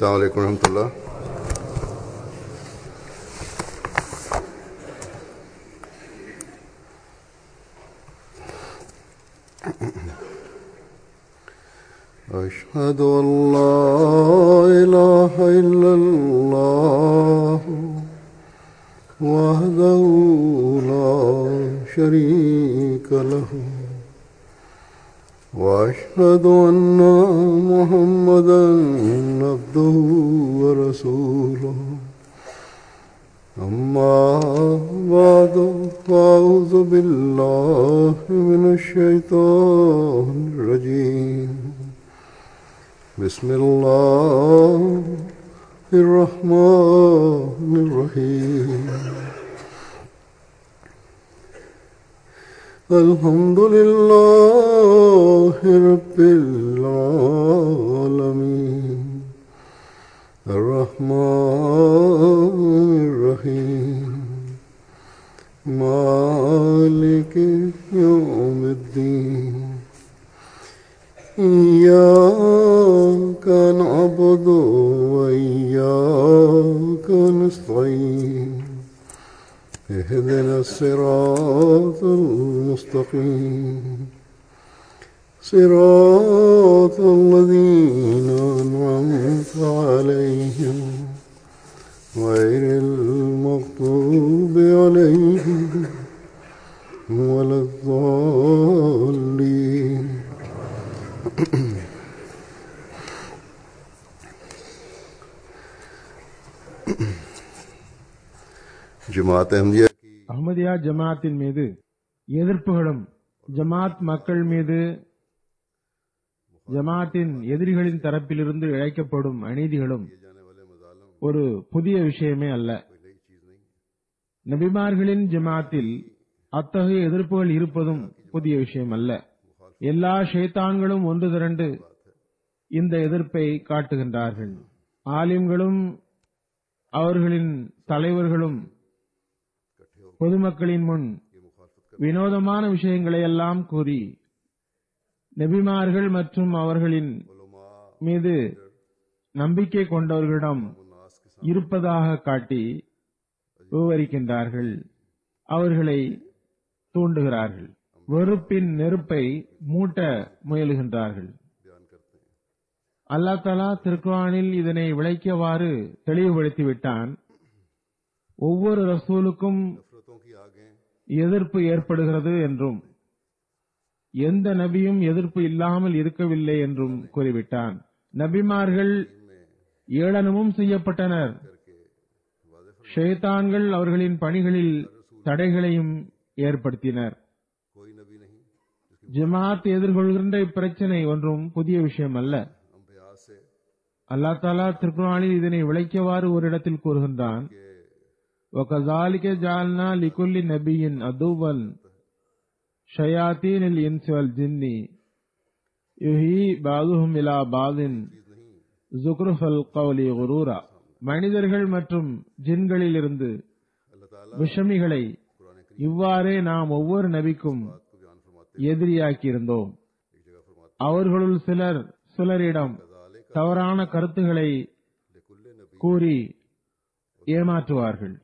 السلام عليكم ورحمة الله أشهد أن لا إله إلا الله وحده لا شريك له وأشهد أن محمدا عبده ورسوله أما بعد فأعوذ بالله من الشيطان الرجيم بسم الله الرحمن الرحيم الحمد لله رب العالمين الرحمن الرحيم مالك يوم الدين إياك نعبد وإياك نستعين اهدنا الصراط المستقيم صراط الذين أنعمت عليهم غير المغضوب عليهم ولا الضالين जमात अहमदिया की அஹ்மதியா ஜமாத்தின் மீது எதிர்ப்புகளும் ஜமாத் மக்கள் மீது ஜமாத்தின் எதிரிகளின் தரப்பிலிருந்து இழைக்கப்படும் அநீதிகளும் ஒரு புதிய விஷயமே அல்ல நபிமார்களின் ஜமாத்தில் அத்தகைய எதிர்ப்புகள் இருப்பதும் புதிய விஷயம் அல்ல எல்லா ஷைத்தான்களும் ஒன்று திரண்டு இந்த எதிர்ப்பை காட்டுகின்றார்கள் ஆலிம்களும் அவர்களின் தலைவர்களும் பொதுமக்களின் முன் வினோதமான விஷயங்களை எல்லாம் கூறி நபிமார்கள் மற்றும் அவர்களின் மீது நம்பிக்கை கொண்டவர்களிடம் இருப்பதாக காட்டி விவரிக்கின்றார்கள் அவர்களை தூண்டுகிறார்கள் வெறுப்பின் நெருப்பை மூட்ட முயலுகின்றார்கள் அல்லா தலா திருக்குவானில் இதனை விளக்கியவாறு தெளிவுபடுத்திவிட்டான் ஒவ்வொரு ரசூலுக்கும் नफरतों की आगे எதிர்ப்பு ஏற்படுகிறது என்றும் எந்த நபியும் எதிர்ப்பு இல்லாமல் இருக்கவில்லை என்றும் கூறிவிட்டான் நபிமார்கள் ஏளனமும் செய்யப்பட்டனர் ஷைத்தான்கள் அவர்களின் பணிகளில் தடைகளையும் ஏற்படுத்தினர் कोई नबी नहीं ஜமாத் எதிர்கொள்கின்ற இப்பிரச்சனை ஒன்றும் புதிய விஷயம் அல்ல अम्बिया से அல்லா தாலா திருக்குறானில் இதனை விளக்கியவாறு ஒரு இடத்தில் கூறுகின்றான் وَكَذَلِكَ جَعَلْنَا لِكُلِّ نَبِيٍّ عَدُوًّا شَيَاطِينَ الْإِنسِ وَالْجِنِّ يُوحِي بَعْضُهُمْ إِلَى بَعْضٍ زُخْرُفَ الْقَوْلِ غُرُورًا மனிதர்கள் மற்றும் ஜின்களிலிருந்து अल्लाह ताला விஷமிகளை இவ்வாறே நாம் ஒவ்வொரு நபிக்கும் को बयान फरमाते எதிரியாக்கியிருந்தோம் एक जगह फरमाते அவர்களுள் சிலர் சிலரிடம் தவறான கருத்துக்களை लिकुल्ले नबी கூறி ஏமாற்றுவார்கள்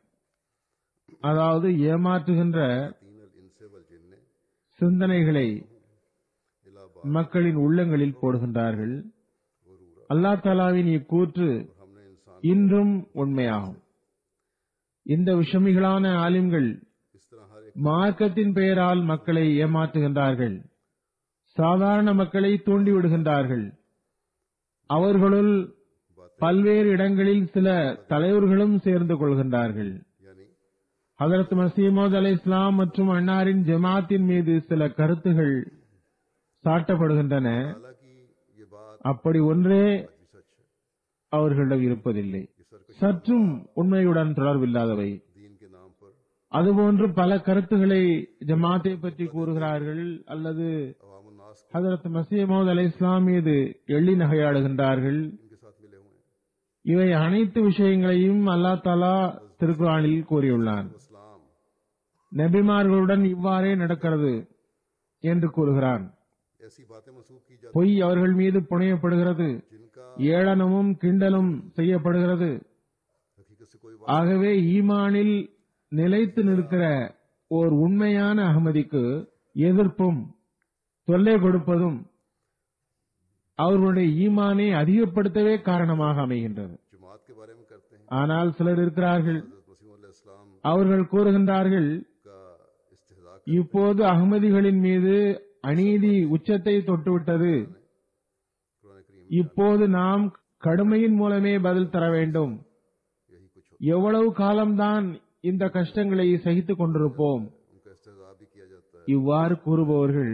அதாவது ஏமாற்றுகின்ற तीन अल इनसे वल जिन्ने சிந்தனைகளை इला बा மக்களின் உள்ளங்களில் போடுகின்றார்கள் அல்லா தாலாவின் இக்கூற்று हमने इंसान இன்றும் உண்மையாகும் இந்த விஷமிகளான ஆலிம்கள் इस तरह हर एक மார்க்கத்தின் பெயரால் மக்களை ஏமாற்றுகின்றார்கள் சாதாரண மக்களை தூண்டிவிடுகின்றார்கள் அவர்களுள் பல்வேறு இடங்களில் சில தலைவர்களும் சேர்ந்து கொள்கின்றார்கள் यानी ஹதரத் மசீமோத் அலை இஸ்லாம் மற்றும் அன்னாரின் ஜமாத்தின் மீது சில கருத்துகள் சாட்டப்படுகின்றன हालांकि ये बात அப்படி ஒன்றே भी सच है அவர்களிடம் இருப்பதில்லை ये सरकश சற்றும் உண்மையுடன் தொடர்பில்லாதவை दीन के नाम पर அதுபோன்று பல கருத்துக்களை ஜமாத்தை பற்றி கூறுகிறார்கள் அல்லது अवामुन्नास ஹதரத் மசீமோத் அலை இஸ்லாம் மீது எள்ளி நகையாடுகின்றார்கள் इनके साथ मिले हुए हैं இவை அனைத்து விஷயங்களையும் அல்லா தாலா திருக்குறானில் கூறியுள்ளான் इस्लाम நபிமார்களுடன் இவ்வாறே நடக்கிறது என்று கூறுகிறான் ऐसी बातें मनसूख की जाती பொய் அவர்கள் மீது புனையப்படுகிறது जिनका ஏளனமும் கிண்டலும் செய்யப்படுகிறது हकीकत से कोई ஆகவே ஈமானில் நிலைத்து நிற்கிற ஓர் உண்மையான அகமதிக்கு எதிர்ப்பும் தொல்லை கொடுப்பதும் அவர்களுடைய ஈமானை அதிகப்படுத்தவே காரணமாக அமைகின்றது जमात के बारे में करते हैं ஆனால் சிலர் இருக்கிறார்கள் हजरत मसीह इस्लाम அவர்கள் கூறுகின்றார்கள் का इस्तेजा இப்போது அகமதிகளின் மீது அநீதி உச்சத்தை தொட்டுவிட்டது कुरान करीम இப்போது நாம் கடுமையின் மூலமே பதில் தர வேண்டும் यही कुछ हो எவ்வளவு காலம்தான் இந்த கஷ்டங்களை சகித்துக் கொண்டிருப்போம் उनका इस्तेजा भी किया जाता है இவ்வாறு கூறுபவர்கள்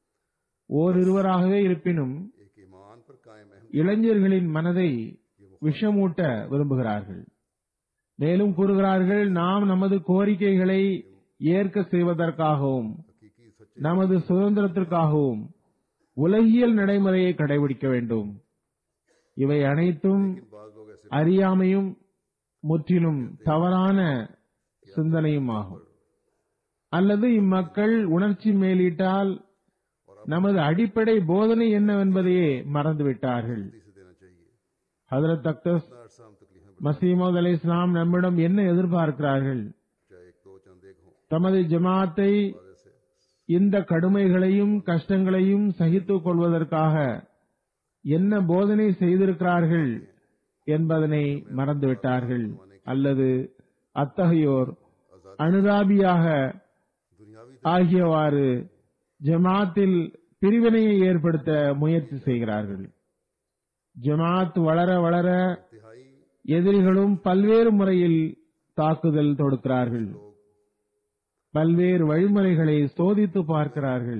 ஓரிருவராகவே இருப்பினும் एक ईमान पर कायम अहम இளைஞர்களின் மனதை விஷமூட்ட விரும்புகிறார்கள் மேலும் கூறுகிறார்கள் நாம் நமது கோரிக்கைகளை ஏற்க செய்வதற்காகவும் हकीकी सच्चे நமது சுதந்திரத்திற்காகவும் உலகியல் நடைமுறையை கடைபிடிக்க வேண்டும் இவை அனைத்தும் बाज लोग ऐसे அறியாமையும் முற்றிலும் தவறான சிந்தனையும் ஆகும் அல்லது இம்மக்கள் உணர்ச்சி மேலிட்டால் நமது அடிப்படை போதனை என்னவென்பதையே மறந்துவிட்டார்கள் से देना चाहिए ஹதரத் அக்தஸ் इतना अरसा हम तकलीफें மசீமது அலை இஸ்லாம் நம்மிடம் என்ன எதிர்பார்க்கிறார்கள் चाहे एक दो चंद एक हों தமது ஜமாத்தை जैसे இந்த கடுமைகளையும் கஷ்டங்களையும் சகித்துக் கொள்வதற்காக என்ன போதனை செய்திருக்கிறார்கள் என்பதனை மறந்துவிட்டார்கள் அல்லது அத்தகையோர் அனுதாபியாக दुनियावी ஆகியவாறு ஜமாத்தில் பிரிவினையை ஏற்படுத்த முயற்சி செய்கிறார்கள் ஜமாத் வளர வளர तिहाई எதிரிகளும் பல்வேறு முறையில் தாக்குதல் தொடுக்கிறார்கள் பல்வேறு வழிமுறைகளை சோதித்து பார்க்கிறார்கள்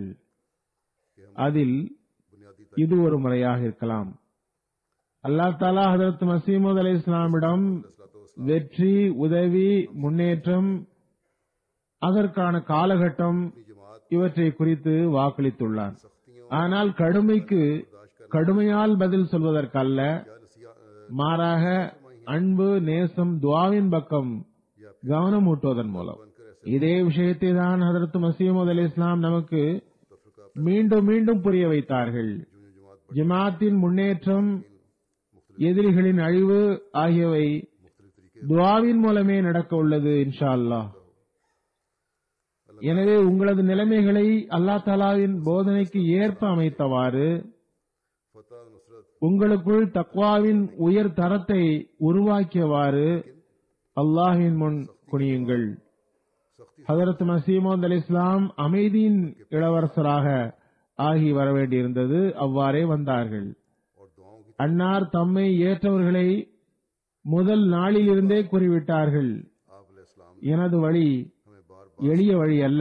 அதில் बुनियादी இது ஒரு முறையாக இருக்கலாம் அல்லாஹ் தாலா ஹதரத் மசீமது அலை இஸ்லாமிடம் வெற்றி உதவி முன்னேற்றம் அதற்கான காலகட்டம் जमात இவற்றை குறித்து வாக்களித்துள்ளார் सख्तियों ஆனால் கடுமைக்கு கடுமையால் பதில் சொல்வதற்கல்ல या नसिया अ, மாறாக அன்பு நேசம் துவாவின் பக்கம் கவனம் ஊட்டுவதன் மூலம் இதே விஷயத்தை தான் ஹதரத் மசீமது அலி இஸ்லாம் நமக்கு மீண்டும் மீண்டும் புரிய வைத்தார்கள் जमात ஜமாத்தின் முன்னேற்றம் எதிரிகளின் அழிவு ஆகியவை துவாவின் மூலமே நடக்க உள்ளது இன்ஷா அல்லாஹ் எனவே உங்களது நிலைமைகளை அல்லாஹ் தாலாவின் போதனைக்கு ஏற்ப அமைத்தவாறு फतह नुसरत உங்களுக்குள் தக்வாவின் உயர் தரத்தை உருவாக்கியவாறு அல்லாஹ்வின் முன் குனியுங்கள் सख्ती ஹதரத் மசீமோத் அலி இஸ்லாம் அமைதியின் இளவரசராக ஆகி வர வேண்டியிருந்தது அவ்வாறே வந்தார்கள் और दुआओं की அன்னார் தம்மை ஏற்றவர்களை முதல் நாளிலிருந்தே கூறிவிட்டார்கள் आप इस्लाम எனது வழி हमें बार बार எளிய வழி அல்ல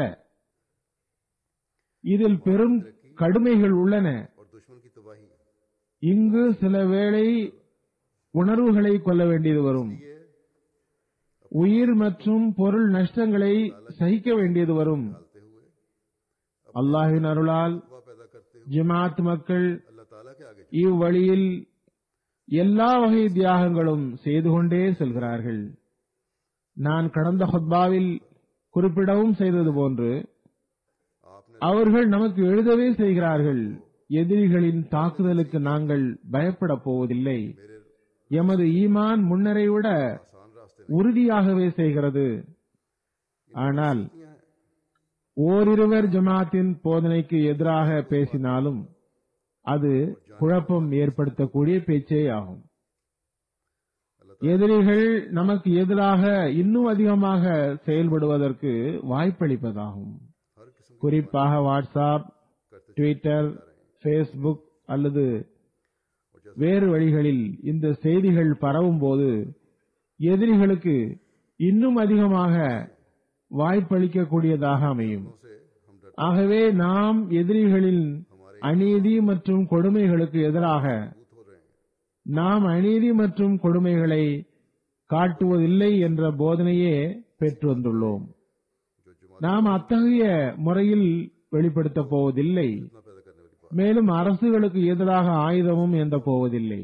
இதில் பெரும் கடுமைகள் உள்ளன और दुश्मन की तबाही இங்கு சில வேளை உணர்வுகளை கொள்ள வேண்டியது வரும் ये உயிர் மற்றும் பொருள் நஷ்டங்களை சகிக்க வேண்டியது வரும் डालते हुए அல்லாஹின் அருளால் तकवा पैदा करते हुए ஜமாத் மக்கள் अल्लाह ताला के आगे இவ்வழியில் எல்லா வகை தியாகங்களும் செய்து கொண்டே செல்கிறார்கள் நான் கடந்த ஹுத்பாவில் குறிப்பிடவும் செய்தது போன்று आपने அவர்கள் நமக்கு எழுதவே செய்கிறார்கள் எதிரிகளின் தாக்குதலுக்கு நாங்கள் பயப்படப் போவதில்லை मेरे எமது ஈமான் முன்னரை விட आसान रास्ते உறுதியாகவே செய்கிறது ஆனால் नहीं हैं ஓரிருவர் ஜமாத்தின் போதனைக்கு எதிராக பேசினாலும் அது குழப்பம் ஏற்படுத்தக்கூடிய பேச்சே ஆகும் எதிரிகள் நமக்கு எதிராக இன்னும் அதிகமாக செயல்படுவதற்கு வாய்ப்பளிப்பதாகும் हर किस्म குறிப்பாக வாட்ஸ்அப் ட்விட்டர் ஃபேஸ்புக் அல்லது வேறு வழிகளில் இந்த செய்திகள் பரவும் போது எதிரிகளுக்கு இன்னும் அதிகமாக வாய்ப்பளிக்கக்கூடியதாக அமையும் से हम डर ஆகவே நாம் எதிரிகளின் அநீதி மற்றும் கொடுமைகளுக்கு எதிராக भूत हो रहे हैं நாம் அநீதி மற்றும் கொடுமைகளை காட்டுவதில்லை என்ற போதனையே பெற்று வந்துள்ளோம் जो जुमा நாம் அத்தகைய முறையில் வெளிப்படுத்தப் போவதில்லை इतना पैदा करने वाली बात மேலும் அரசுகளுக்கு எதிராக ஆயுதமும் ஏந்த போவதில்லை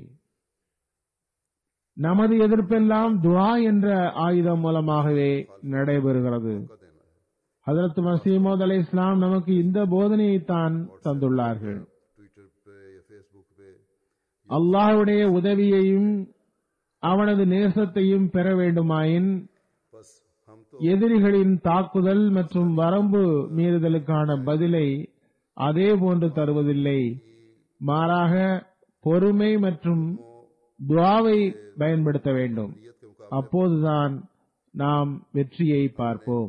நமது எதிர்ப்பெல்லாம் துவா என்ற ஆயுதம் மூலமாகவே நடைபெறுகிறது का देना है ஹதரத் மசீமோத் அலை இஸ்லாம் நமக்கு இந்த போதனையைத்தான் தந்துள்ளார்கள் ट्विटर पे या फेसबुक पे அல்லாஹ்வுடைய உதவியையும் அவனது நேசத்தையும் பெற வேண்டுமாயின் बस हम तो எதிரிகளின் தாக்குதல் மற்றும் வரம்பு மீறுதலுக்கான பதிலை அதே போன்று தருவதில்லை மாறாக பொறுமை மற்றும் துவாவை பயன்படுத்த வேண்டும் नियत के मुकाबले அப்போதுதான் நாம் வெற்றியை பார்ப்போம்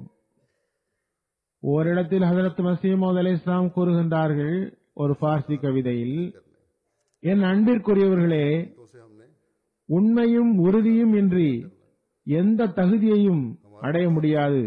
ஓரிடத்தில் ஹதரத் மசீமோத் அலை இஸ்லாம் கூறுகின்றார்கள் ஒரு பார்சி கவிதையில் என் அன்பிற்குரியவர்களே तो से हमने உண்மையும் உறுதியும் இன்றி எந்த தகுதியையும் அடைய முடியாது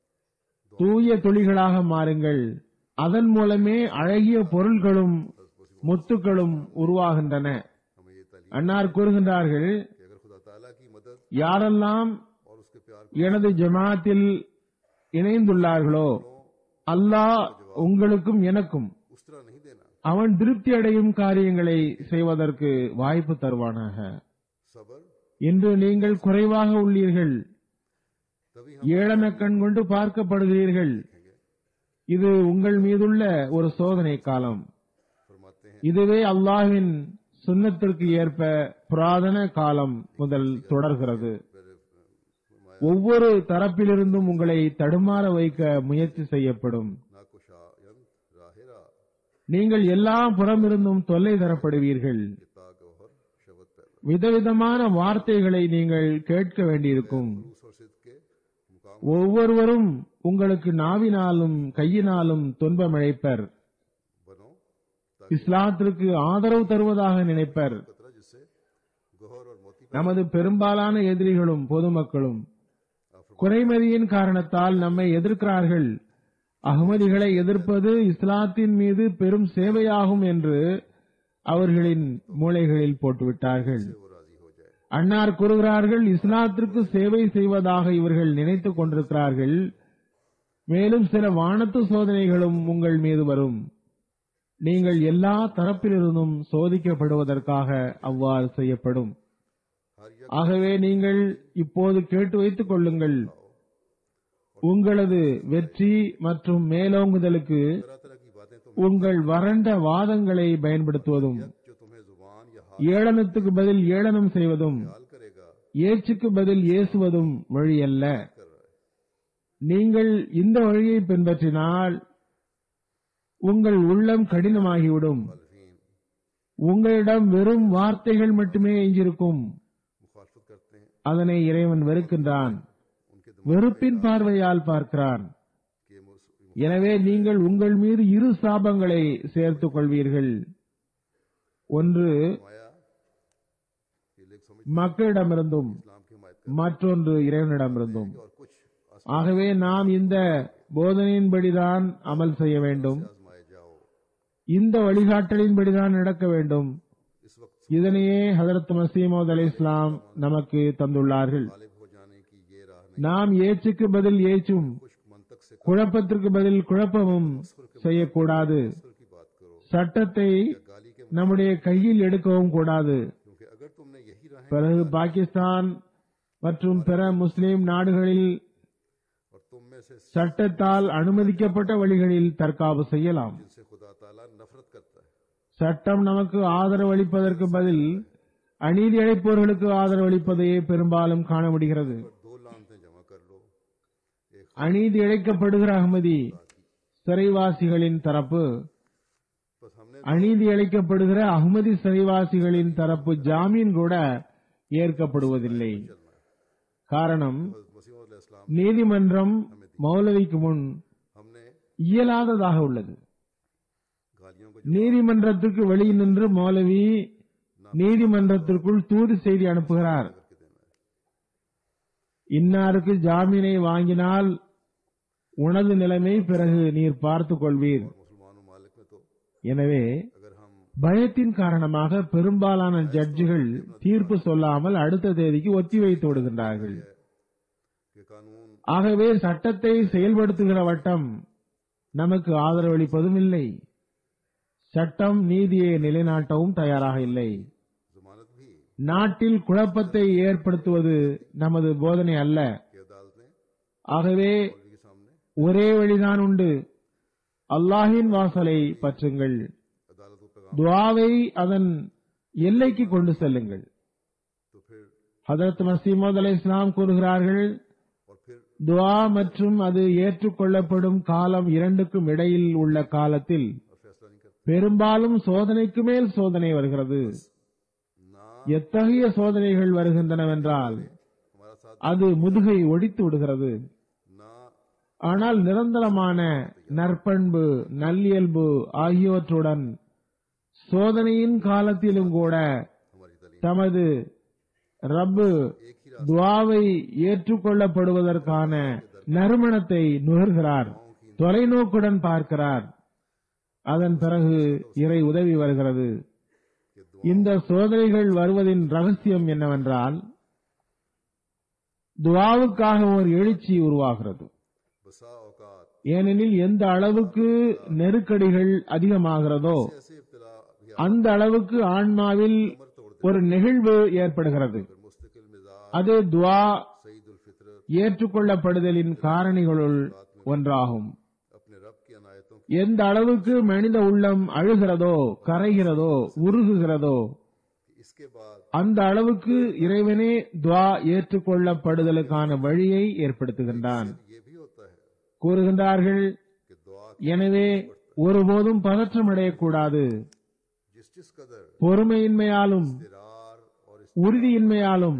தூய துளிகளாக மாறுங்கள் அதன் மூலமே அழகிய பொருள்களும் முத்துக்களும் உருவாகின்றன हमें ये तालीम அன்னார் கூறுகின்றார்கள் कि अगर खुदा ताला की मदद யாரெல்லாம் और उसके प्यार எனது ஜமாத்தில் இணைந்துள்ளார்களோ அல்லாஹ் உங்களுக்கும் எனக்கும் को उस तरह नहीं देना அவன் திருப்தி அடையும் காரியங்களை செய்வதற்கு வாய்ப்பு தருவானாக सबर இன்று நீங்கள் குறைவாக உள்ளீர்கள் तभी ஏளன கண் கொண்டு பார்க்கப்படுகிறீர்கள் இது உங்கள் மீதுள்ள ஒரு சோதனை காலம் फरमाते हैं இதுவே அல்லாஹ்வின் சுன்னத்திற்கு ஏற்ப புராதன காலம் முதல் தொடர்கிறது ஒவ்வொரு தரப்பிலிருந்தும் உங்களை தடுமாற வைக்க முயற்சி செய்யப்படும் नाकुशायन राहिरा நீங்கள் எல்லா புறமிருந்தும் தொல்லை தரப்படுவீர்கள் किता गौहर शबत पैदा விதவிதமான வார்த்தைகளை நீங்கள் கேட்க வேண்டியிருக்கும் रूस और सिद्ध के मुकाम ஒவ்வொருவரும் உங்களுக்கு நாவினாலும் கையினாலும் துன்பமிழைப்பர் बनो இஸ்லாத்திற்கு ஆதரவு தருவதாக நினைப்பர் कतरा जिससे गौहर और मोती நமது பெரும்பாலான எதிரிகளும் பொதுமக்களும் குறைமதியின் காரணத்தால் நம்மை எதிர்க்கிறார்கள் அகமதிகளை எதிர்ப்பது இஸ்லாத்தின் மீது பெரும் சேவையாகும் என்று அவர்களின் மூளைகளில் போட்டுவிட்டார்கள் वो राजी हो जाए அன்னார் கூறுகிறார்கள் இஸ்லாத்திற்கு சேவை செய்வதாக இவர்கள் நினைத்துக் கொண்டிருக்கிறார்கள் மேலும் சில வானத்து சோதனைகளும் உங்கள் மீது வரும் நீங்கள் எல்லா தரப்பிலிருந்தும் சோதிக்கப்படுவதற்காக அவ்வாறு செய்யப்படும் हर यक ஆகவே நீங்கள் இப்போது கேட்டு வைத்துக் கொள்ளுங்கள் உங்களது வெற்றி மற்றும் மேலோங்குதலுக்கு तरह तरह की बातें तो உங்கள் வறண்ட வாதங்களை பயன்படுத்துவதும் जो तुम्हें जुबान या हाथ ஏளனத்துக்கு பதில் ஏளனம் செய்வதும் हाल करेगा ஏச்சுக்கு பதில் ஏசுவதும் வழி அல்ல कर रहा है நீங்கள் இந்த வழியை பின்பற்றினால் உங்கள் உள்ளம் கடினமாகிவிடும் मुखालफीन உங்களிடம் வெறும் வார்த்தைகள் மட்டுமே எஞ்சிருக்கும் मुखालफत करते हैं அதனை இறைவன் வெறுக்கின்றான் उनके வெறுப்பின் பார்வையால் பார்க்கிறான் के मुस- எனவே நீங்கள் உங்கள் மீது இரு சாபங்களை சேர்த்துக் கொள்வீர்கள் ஒன்று माया ये लोग समझ மக்களிடமிருந்தும் इस्लाम की हिमायत மற்றொன்று இறைவனிடமிருந்தும் कर और कुछ ஆகவே நாம் இந்த போதனையின்படிதான் அமல் செய்ய வேண்டும் आजमाए जाओ இந்த வழிகாட்டலின்படிதான் நடக்க வேண்டும் इस वक्त இதனையே ஹதரத் மசீமோத் அலை இஸ்லாம் நமக்கு தந்துள்ளார்கள் गालिब हो जाने की ये राह नहीं நாம் ஏச்சுக்கு பதில் ஏச்சும் खुश्क मंतक से குழப்பத்திற்கு பதில் குழப்பமும் செய்யக்கூடாது कसूर की बात करो சட்டத்தை गाली के நம்முடைய கையில் எடுக்கவும் கூடாது क्योंकि अगर तुमने यही राहें பிறகு பாகிஸ்தான் மற்றும் பிற முஸ்லிம் நாடுகளில் और तुम में से சட்டத்தால் அனுமதிக்கப்பட்ட வழிகளில் தற்காப்பு செய்யலாம் जिनसे खुदा ताला नफरत करता है சட்டம் நமக்கு ஆதரவு அளிப்பதற்கு பதில் அநீதி அளிப்பவர்களுக்கு ஆதரவு அளிப்பதையே பெரும்பாலும் காண முடிகிறது पर दो लानतें जमा कर लो एक அநீதி இழைக்கப்படுகிற அகமதி சிறைவாசிகளின் தரப்பு बस हमने அநீதி அளிக்கப்படுகிற அகமதி சிறைவாசிகளின் தரப்பு ஜாமீன் கூட ஏற்கப்படுவதில்லை காரணம் मसीम इस्लाम நீதிமன்றம் மௌலவிக்கு முன் हमने இயலாததாக உள்ளது गालियों को நீதிமன்றத்திற்கு வெளியில் நின்று மௌலவி நீதிமன்றத்திற்குள் தூது செய்தி அனுப்புகிறார் करके देना है இன்னாருக்கு ஜாமீனை வாங்கினால் உனது நிலைமை பிறகு நீர் பார்த்துக் கொள்வீர் मुसलमान ममालिक में तो எனவே अगर हम பயத்தின் காரணமாக பெரும்பாலான ஜட்ஜுகள் தீர்ப்பு சொல்லாமல் அடுத்த தேதிக்கு ஒத்திவைத்து விடுகின்றார்கள் के कानून ஆகவே சட்டத்தை செயல்படுத்துகிற வட்டம் நமக்கு ஆதரவளிப்பதும் இல்லை சட்டம் நீதியை நிலைநாட்டவும் தயாராக இல்லை जमानत भी நாட்டில் குழப்பத்தை ஏற்படுத்துவது நமது போதனை அல்ல की अदालतें ஆகவே मौलवी के सामने ஒரே வழிதான் உண்டு அல்லாஹின் வாசலை பற்றுங்கள் अदालत को पैगाम துவாவை அதன் எல்லைக்கு கொண்டு செல்லுங்கள் तो फिर ஹதரத் மசீமது அலை இஸ்லாம் கூறுகிறார்கள் और फिर துவா மற்றும் அது ஏற்றுக்கொள்ளப்படும் காலம் இரண்டுக்கும் இடையில் உள்ள காலத்தில் और फैसला नहीं करते பெரும்பாலும் சோதனைக்கு மேல் சோதனை வருகிறது ना எத்தகைய சோதனைகள் வருகின்றனவென்றால் हमारा साथ அது முதுகை ஒடித்து விடுகிறது ना ஆனால் நிரந்தரமான நற்பண்பு நல்லியல்பு ஆகியவற்றுடன் சோதனையின் காலத்திலும் கூட हमारी दलील தமது ரப்பு एक ही துவாவை ஏற்றுக்கொள்ளப்படுவதற்கான நறுமணத்தை நுகர்கிறார் தொலைநோக்குடன் பார்க்கிறார் அதன் பிறகு இறை உதவி வருகிறது कि दुआ இந்த சோதனைகள் வருவதின் ரகசியம் என்னவென்றால் துவாவுக்காக ஒரு எழுச்சி உருவாகிறது बसा औकात ஏனெனில் எந்த அளவுக்கு நெருக்கடிகள் அதிகமாகிறதோ ऐसे इब्तला भी அந்த அளவுக்கு ஆன்மாவில் उम्र तोड़ दे ஒரு நெகிழ்வு ஏற்படுகிறது फिर मुस्तकिल मिजाज அது துவா सईद उल फितर ஏற்றுக்கொள்ளப்படுதலின் காரணிகளுள் ஒன்றாகும் अपने रब की अनायतों எந்த அளவுக்கு மனித உள்ளம் அழுகிறதோ கரைகிறதோ உருகுகிறதோ की इसके बाद அந்த அளவுக்கு இறைவனே துவா ஏற்றுக்கொள்ளப்படுதலுக்கான வழியை ஏற்படுத்துகின்றான் ये भी होता है கூறுகின்றார்கள் कि दुआ எனவே ஒருபோதும் பதற்றம் அடையக்கூடாது जिस जिस कदर பொறுமையின்மையாலும் इरार और इस உறுதியின்மையாலும்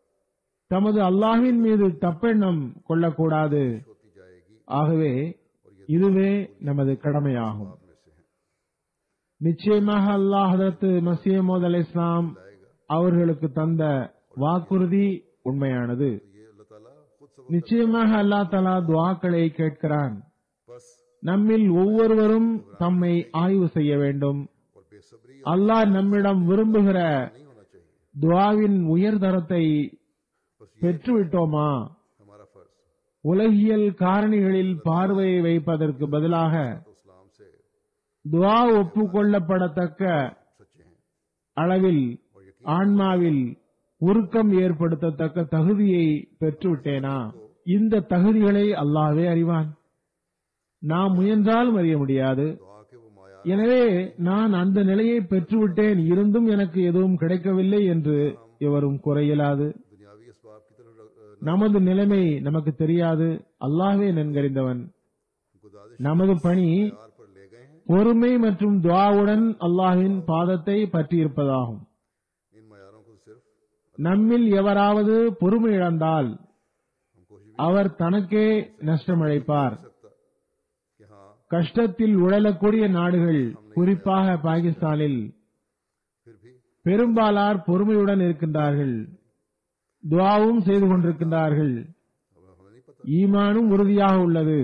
தமது அல்லாஹ்வின் மீது தப்பெண்ணம் கொள்ளக்கூடாது होती जाएगी ஆகவே இதுவே நமது கடமையாகும் में से है நிச்சயமாக அல்லாஹ் ஹதரத் மசீமோத் அலை இஸ்லாம் அவர்களுக்கு தந்த வாக்குறுதி உண்மையானது तो ये अल्लाह ताला खुद सब நிச்சயமாக அல்லாஹ் தலா துவாக்களை கேட்கிறான் बस நம்மில் ஒவ்வொருவரும் தம்மை ஆய்வு செய்ய வேண்டும் और बेसब्री அல்லாஹ் நம்மிடம் விரும்புகிற नहीं होना चाहिए துவாவின் உயர்தரத்தை बस ये பெற்றுவிட்டோமா हमारा फर्ज உலகியல் காரணிகளில் பார்வையை வைப்பதற்கு பதிலாக तो इस्लाम से துவா ஒப்புக்கொள்ளப்படத்தக்க सच्चे हैं அளவில் ஆன்மாவில் உருக்கம் ஏற்படுத்தத்தக்க தகுதியை பெற்றுவிட்டேனா இந்த தகுதிகளை அல்லாஹ்வே அறிவான் நாம் முயன்றாலும் அறிய முடியாது दुआ के वो माया எனவே நான் அந்த நிலையை பெற்றுவிட்டேன் இருந்தும் எனக்கு எதுவும் கிடைக்கவில்லை என்று எவரும் குறை இயலாது दुनियावी इसबाब की तरफ अ, நமது நிலைமை நமக்கு தெரியாது அல்லாஹ்வே நன்கறிந்தவன் गुजारिश நமது பணி यार पर ले गए हैं பொறுமை மற்றும் துவாவுடன் அல்லாஹ்வின் பாதத்தை பற்றியிருப்பதாகும் इन मयारों को सिर्फ நம்மில் எவராவது பொறுமை இழந்தால் हम कोशिश அவர் தனக்கே நஷ்டமடைப்பார் भी सकता कि हाँ கஷ்டத்தில் உழலக்கூடிய நாடுகள் குறிப்பாக பாகிஸ்தானில் फिर भी பெரும்பாலார் பொறுமையுடன் இருக்கின்றார்கள் துவாவும் செய்து கொண்டிருக்கின்றார்கள் हमें हमें नहीं पता ஈமானும் உறுதியாக உள்ளது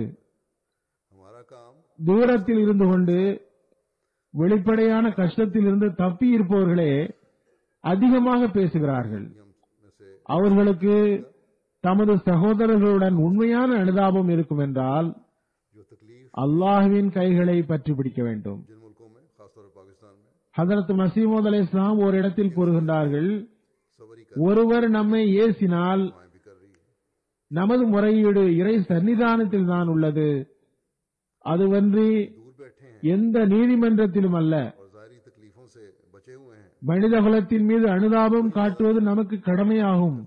हमारा काम தூரத்தில் இருந்து கொண்டு வெளிப்படையான கஷ்டத்தில் இருந்து தப்பி இருப்பவர்களே அதிகமாக பேசுகிறார்கள் हम में से அவர்களுக்கு தமது சகோதரர்களுடன் உண்மையான அனுதாபம் இருக்கும் என்றால் जो तकलीफ அல்லாஹ்வின் கைகளை பற்றி பிடிக்க வேண்டும் जिन मुल्कों में खासतौर पर पाकिस्तान में ஹதரத் மசீமோத் அலை இஸ்லாம் ஒரு இடத்தில் கூறுகின்றார்கள் सवरी ஒருவர் நம்மை ஏசினால் दुआएं भी कर रही है நமது முறையீடு இறை சன்னிதானத்தில் தான் உள்ளது அதுவன்றி दूर बैठे हैं எந்த நீதிமன்றத்திலும் அல்ல और जाहरी तकलीफों से बचे हुए हैं மனித குலத்தின் மீது அனுதாபம் காட்டுவது நமக்கு கடமையாகும்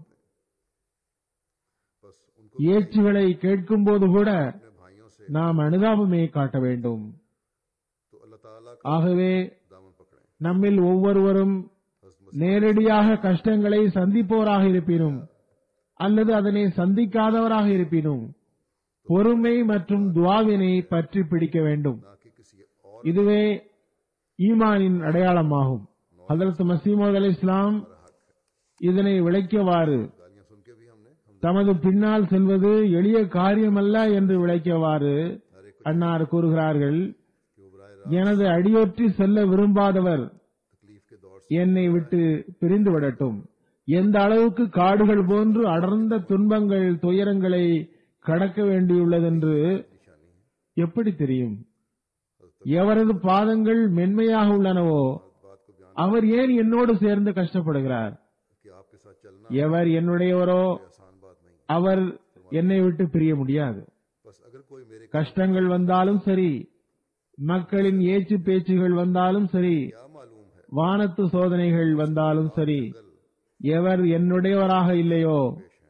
बस उनको ஏச்சுகளை கேட்கும் போது கூட अपने भाइयों से நாம் அனுதாபமே காட்ட வேண்டும் तो अल्लाह ताला का ஆகவே दामन पकड़ें நம்மில் ஒவ்வொருவரும் हज़रत நேரடியாக கஷ்டங்களை சந்திப்போராக இருப்பினும் அல்லது அதனை சந்திக்காதவராக இருப்பினும் பொறுமை மற்றும் துவாவினை பற்றி பிடிக்க வேண்டும் ना कि किसी और இதுவே ஈமானின் அடையாளமாகும் ஹதரத் மசீமோத் அலி இஸ்லாம் இதனை விளக்கியவாறு गालियां सुन के भी हमने हम தமது பின்னால் செல்வது எளிய காரியமல்ல என்று விளக்கியவாறு அன்னார் கூறுகிறார்கள் कि वो बराह எனது அடியொற்றி செல்ல விரும்பாதவர் तकलीफ के दौर என்னை விட்டு பிரிந்து விடட்டும் எந்த அளவுக்கு காடுகள் போன்று அடர்ந்த துன்பங்கள் துயரங்களை கடக்க வேண்டியுள்ளதென்று निशानी है எப்படி தெரியும் எவரது பாதங்கள் மென்மையாக உள்ளனவோ इस बात को बयान அவர் ஏன் என்னோடு சேர்ந்து கஷ்டப்படுகிறார் कि आपके साथ चलना எவர் என்னுடையவரோ कोई आसान बात नहीं அவர் என்னை விட்டு பிரிய முடியாது बस अगर कोई मेरे கஷ்டங்கள் வந்தாலும் சரி மக்களின் ஏச்சு பேச்சுகள் வந்தாலும் சரி क्या मालूम है வானத்து சோதனைகள் வந்தாலும் சரி எவர் என்னுடையவராக இல்லையோ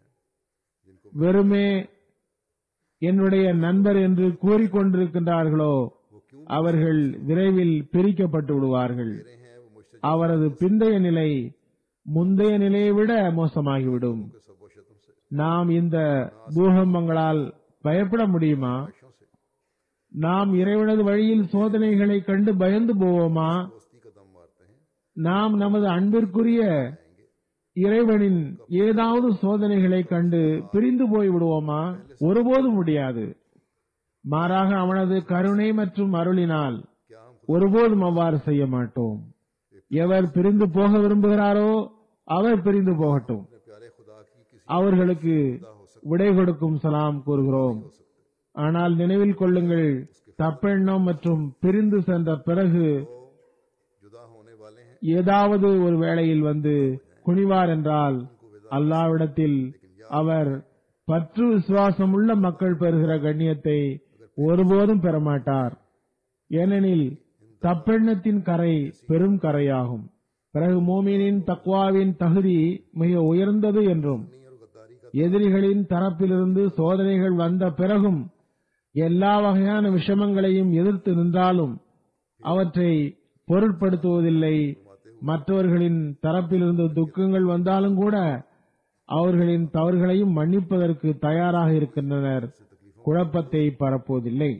வெறுமே என்னுடைய நண்பர் என்று கூறிக்கொண்டிருக்கின்றார்களோ அவர்கள் விரைவில் பிரிக்கப்பட்டு விடுவார்கள் रहे हैं वो मुझसे அவரது பிந்தைய நிலை முந்தைய நிலையை விட மோசமாகிவிடும் सब शतम से நாம் இந்த பூகம்பங்களால் பயப்பட முடியுமா शों से நாம் இறைவனது வழியில் சோதனைகளை கண்டு பயந்து போவோமா दोस्ती कदम मारते हैं நாம் நமது அன்பிற்குரிய இறைவனின் ஏதாவது சோதனைகளை கண்டு பிரிந்து போய் விடுவோமா ஒருபோதும் முடியாது மாறாக அவனது கருணை மற்றும் அருளினால் क्या हम ஒருபோதும் அவ்வாறு செய்ய மாட்டோம் எவர் பிரிந்து போக விரும்புகிறாரோ அவர் பிரிந்து போகட்டும் अपने प्यारे खुदा की किसी அவர்களுக்கு விடை கொடுக்கும் சலாம் கூறுகிறோம் ஆனால் நினைவில் கொள்ளுங்கள் தப்பெண்ணம் மற்றும் பிரிந்து சென்ற பிறகு जुदा होने वाले हैं ஏதாவது ஒரு வேளையில் வந்து குனிவார் என்றால் அல்லாவிடத்தில் அவர் பற்று விசுவாசம் உள்ள மக்கள் பெறுகிற கண்ணியத்தை ஒருபோதும் பெறமாட்டார் ஏனெனில் தப்பெண்ணத்தின் கரை பெரும் கரையாகும் பிறகு மோமீனின் தக்வாவின் தகுதி மிக உயர்ந்தது என்றும் और गद्दारी का எதிரிகளின் தரப்பிலிருந்து சோதனைகள் வந்த பிறகும் எல்லா வகையான விஷமங்களையும் எதிர்த்து நின்றாலும் அவற்றை பொருட்படுத்துவதில்லை மற்றவர்களின் தரப்பிலிருந்து துக்கங்கள் வந்தாலும் கூட அவர்களின் தவறுகளையும் மன்னிப்பதற்கு தயாராக இருக்கின்றனர் குழப்பத்தை பரப்புவதில்லை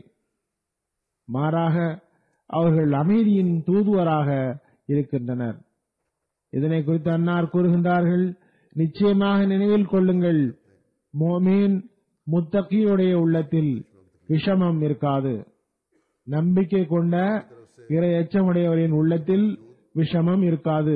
மாறாக அவர்கள் அமைதியின் தூதுவராக இருக்கின்றனர் இதனை குறித்து அன்னார் கூறுகின்றார்கள் நிச்சயமாக நினைவில் கொள்ளுங்கள் மோமீன் முத்தகியுடைய உள்ளத்தில் விஷமம் இருக்காது நம்பிக்கை கொண்ட இறை எச்சமுடையவரின் உள்ளத்தில் விஷமம் இருக்காது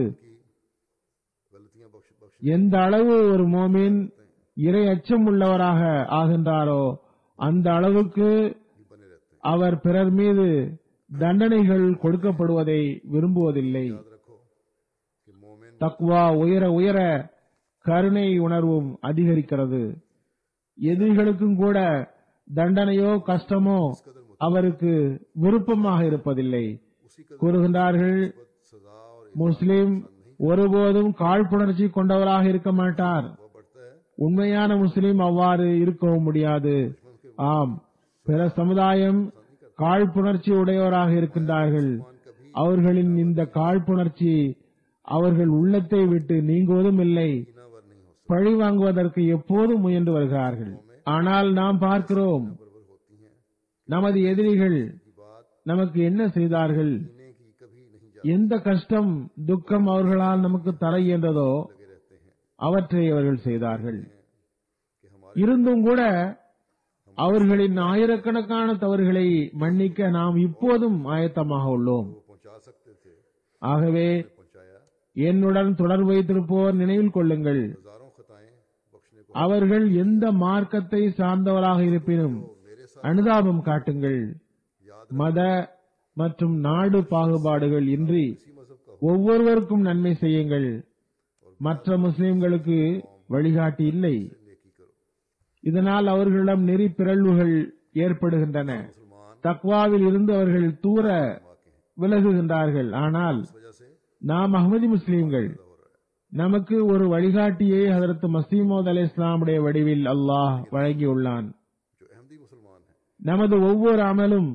गलतियां बख्श बख्श எந்த அளவு ஒரு மோமின் இறை அச்சம் உள்ளவராக ஆகின்றாரோ அந்த அளவுக்கு ही बने रहते हैं அவர் பிறர் மீது தண்டனைகள் கொடுக்கப்படுவதை விரும்புவதில்லை याद रखो कि मोमिन தக்வா உயர உயர கருணை உணர்வும் அதிகரிக்கிறது எதிரிகளுக்கும் கூட தண்டனையோ கஷ்டமோ அவருக்கு விருப்பமாக இருப்பதில்லை उसी कदर கூறுகின்றார்கள் सजा और முஸ்லிம் ஒருபோதும் காழ்ப்புணர்ச்சி கொண்டவராக இருக்க மாட்டார் वो बढ़ता है உண்மையான முஸ்லிம் அவ்வாறு இருக்கவும் முடியாது ஆம் பிற சமுதாயம் காழ்ப்புணர்ச்சி உடையவராக இருக்கின்றார்கள் அவர்களின் இந்த காழ்ப்புணர்ச்சி அவர்கள் உள்ளத்தை விட்டு நீங்குவதும் இல்லை वर नहीं हो பழி வாங்குவதற்கு எப்போதும் முயன்று வருகிறார்கள் ஆனால் நாம் பார்க்கிறோம் बराबर होती हैं நமது எதிரிகள் की बात நமக்கு என்ன செய்தார்கள் जीने की कभी नहीं जा எந்த கஷ்டம் துக்கம் அவர்களால் நமக்கு தர இயன்றதோ लगे रहते हैं அவற்றை அவர்கள் செய்தார்கள் कि हमारे இருந்தும் கூட அவர்களின் ஆயிரக்கணக்கான தவறுகளை மன்னிக்க நாம் இப்போதும் ஆயத்தமாக உள்ளோம் वो पहुंचा सकते थे ஆகவே पहुंचाया என்னுடன் தொடர்பு வைத்திருப்போர் நினைவில் கொள்ளுங்கள் हजारों खताएं बख्शने को அவர்கள் எந்த மார்க்கத்தை சார்ந்தவராக இருப்பினும் मेरे साथ அனுதாபம் காட்டுங்கள் याद மத மற்றும் நாடு பாகுபாடுகள் இன்றி इसी मजहब का ஒவ்வொருவருக்கும் நன்மை செய்யுங்கள் மற்ற முஸ்லிம்களுக்கு வழிகாட்டி இல்லை नेकी करो இதனால் அவர்களிடம் நெறி பிறழ்வுகள் ஏற்படுகின்றன मुसलमान தக்வாவில் இருந்து அவர்கள் தூர விலகுகின்றார்கள் ஆனால் वजह से நாம் அஹ்மதி முஸ்லிம்கள் நமக்கு ஒரு வழிகாட்டியை ஹதரத் மசீமோத் அலி இஸ்லாமுடைய வடிவில் அல்லாஹ் வழங்கியுள்ளான் जो अहमदी मुसलमान है நமது ஒவ்வொரு அமலும்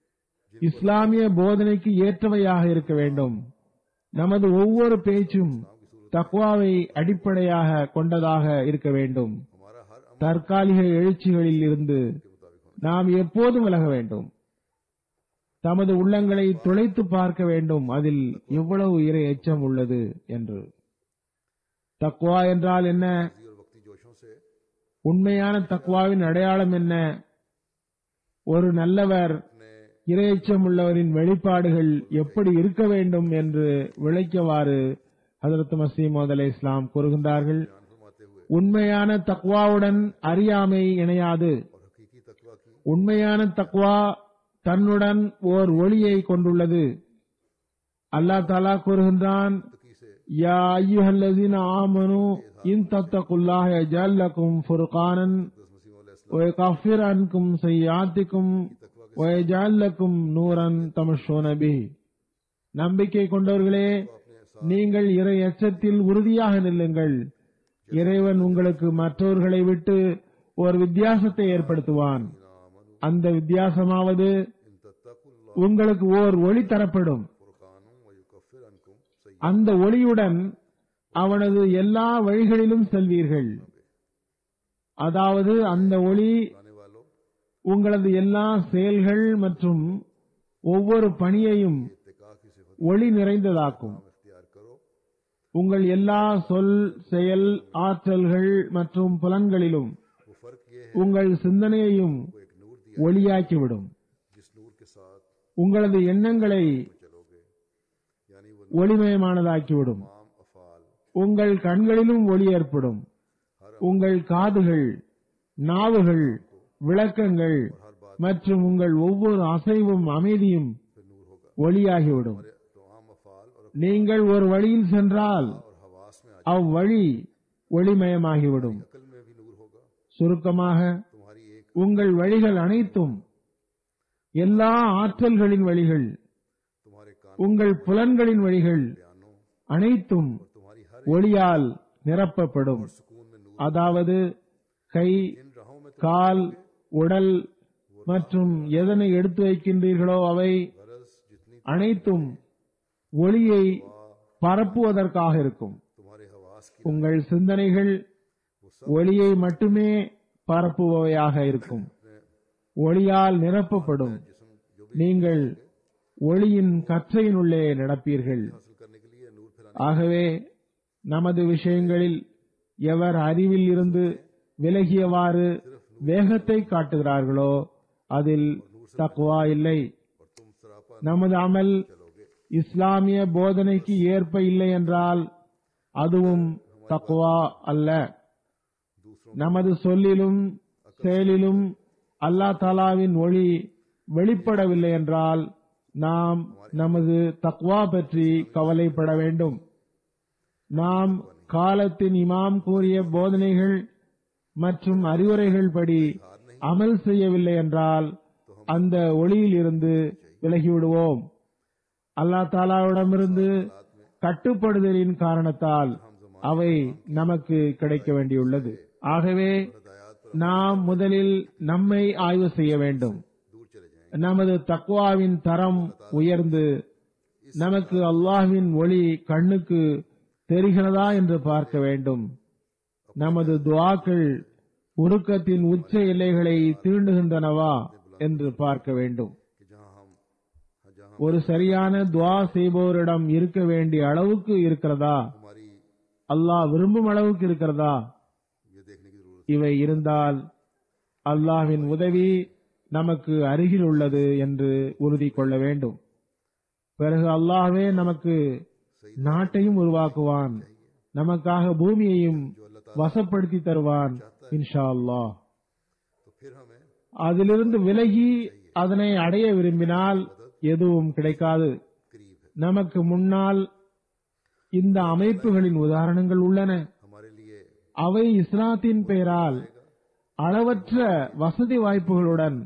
இஸ்லாமிய போதனைக்கு ஏற்றவையாக இருக்க வேண்டும் நமது ஒவ்வொரு பேச்சும் தக்வாவை அடிப்படையாக கொண்டதாக இருக்க வேண்டும் हमारा हर अमल தற்காலிக எழுச்சிகளில் இருந்து के मुताबिक होना நாம் எப்போதும் விலக வேண்டும் தமது உள்ளங்களை துளைத்து பார்க்க வேண்டும் அதில் எவ்வளவு இறை எச்சம் உள்ளது என்று தக்வா என்றால் என்ன चाहिए और वक्ती जोशों से உண்மையான தக்வாவின் அடையாளம் என்ன ஒரு நல்லவர் अपने இரையச்சம் உள்ளவரின் வெளிப்பாடுகள் எப்படி இருக்க வேண்டும் என்று விளக்கியவாறு ஹதரத் மசீமோத் அலை இஸ்லாம் கூறுகின்றார்கள் बयान फरमाते हुए உண்மையான தக்வாவுடன் அறியாமை இணையாது और हकीकी तकवा की உண்மையான தக்வா தன்னுடன் ஓர் ஒளியை கொண்டுள்ளது அல்லாஹ் தாலா கூறுகின்றான் तकी से யா ஐயுஹல்லதீன ஆமனு இன் தத்தகுல்லாஹ யஜ்அல் லக்கும் ஃபுர்கானன் दस मसीह ويكفر عنكم سيئاتكم ويجعل لكم نورا تمشون به நம்பிக்கை கொண்டவர்களே நீங்கள் இறை அச்சத்தில் உறுதியாக நில்லுங்கள் இறைவன் உங்களுக்கு மற்றவர்களை விட்டு ஒரு வித்தியாசத்தை ஏற்படுத்துவான் அந்த வித்தியாசமாவது इन तत्तकुल्लाह உங்களுக்கு ஓர் ஒளி தரப்படும் फुरकानुम व युकफ्फिर अनकुम सय्यिब அந்த ஒளியுடன் அவனது எல்லா வழிகளிலும் செல்வீர்கள் அதாவது அந்த ஒளி आने वालों உங்களது எல்லா செயல்கள் மற்றும் ஒவ்வொரு பணியையும் इत्तिका की सिफत ஒளி நிறைந்ததாக்கும் नाम इख्तियार करो உங்கள் எல்லா சொல் செயல் ஆற்றல்கள் மற்றும் புலன்களிலும் वो फर्क ये है உங்கள் சிந்தனையையும் वो एक नूर दिया ஒளியாக்கிவிடும் जिस नूर के साथ உங்களது எண்ணங்களை चलोगे यानी वो ஒளிமயமானதாக்கிவிடும் तमाम अफाल உங்கள் கண்களிலும் ஒளி ஏற்படும் உங்கள் காதுகள் நாவுகள் விளக்கங்கள் மற்றும் உங்கள் ஒவ்வொரு அசைவும் அமைதியும் फिर नूर होगा ஒளியாகிவிடும் तो आम अफाल और நீங்கள் ஒரு வழியில் சென்றால் और हवास में आ அவ்வழி ஒளிமயமாகிவிடும் अकल में भी नूर होगा சுருக்கமாக तुम्हारी एक உங்கள் வழிகள் அனைத்தும் எல்லா ஆற்றல்களின் வழிகள் तुम्हारे कान உங்கள் புலன்களின் வழிகள் बयानों அனைத்தும் तुम्हारी हर ஒளியால் நிரப்பப்படும் सुकून में नूर அதாவது கை इन राहों में கால் உடல் மற்றும் எதனை எடுத்து வைக்கின்றீர்களோ அவை गरज जितनी அனைத்தும் ஒளியை பரப்புவதற்காக இருக்கும் तुम्हारे हवास की உங்கள் சிந்தனைகள் ஒளியை மட்டுமே பரப்புபவையாக இருக்கும் ஒளியால் நிரப்பப்படும் जिसम जो भी நீங்கள் ஒளியின் கற்றையினுள்ளே நடப்பீர்கள் हासिल करने के लिए नूर फिर ஆகவே நமது விஷயங்களில் எவர் அறிவில் இருந்து விலகியவாறு வேகத்தை காட்டுகிறார்களோ அதில் தக்வா இல்லை और तुम सरापा நமது அமல் चलोगे இஸ்லாமிய போதனைக்கு ஏற்ப இல்லை என்றால் அதுவும் தக்வா அல்ல दूसरों நமது சொல்லிலும் செயலிலும் அல்லாஹ் தாலாவின் ஒளி வெளிப்படவில்லை என்றால் நாம் நமது தக்வா பற்றி கவலைப்பட வேண்டும் நாம் காலத்தின் இமாம் கூறிய போதனைகள் மற்றும் அறிவுரைகள் படி அமல் செய்யவில்லை என்றால் அந்த ஒளியில் இருந்து விலகிவிடுவோம் அல்லாஹ் தாலாவிடமிருந்து கட்டுப்படுதலின் காரணத்தால் அவை நமக்கு கிடைக்க வேண்டியுள்ளது ஆகவே நாம் முதலில் நம்மை ஆய்வு செய்ய வேண்டும் दूर चले जाएं நமது தக்வாவின் தரம் உயர்ந்து நமக்கு அல்லாஹ்வின் ஒளி கண்ணுக்கு தெரிகிறதா என்று பார்க்க வேண்டும் நமது துவாக்கள் உருக்கத்தின் உச்ச எல்லைகளை தீண்டுகின்றனவா என்று பார்க்க வேண்டும் कि जहां हम जहां ஒரு சரியான துவா செய்பவரிடம் இருக்க வேண்டிய அளவுக்கு இருக்கிறதா हमारी அல்லாஹ் விரும்பும் அளவுக்கு இருக்கிறதா ये देखने की जरूरत இவை இருந்தால் அல்லாஹ்வின் உதவி நமக்கு அருகில் உள்ளது என்று உறுதி கொள்ள வேண்டும் பிறகு அல்லாஹ்வே நமக்கு நாட்டையும் உருவாக்குவான் நமக்காக பூமியையும் வசப்படுத்தி தருவான் இன்ஷா அல்லாஹ் तो फिर हमें அதிலிருந்து விலகி அதனை அடைய விரும்பினால் எதுவும் கிடைக்காது करीब है நமக்கு முன்னால் இந்த அமைப்புகளின் உதாரணங்கள் உள்ளன हमारे लिए அவை இஸ்லாத்தின் பெயரால் அளவற்ற வசதி வாய்ப்புகளுடன்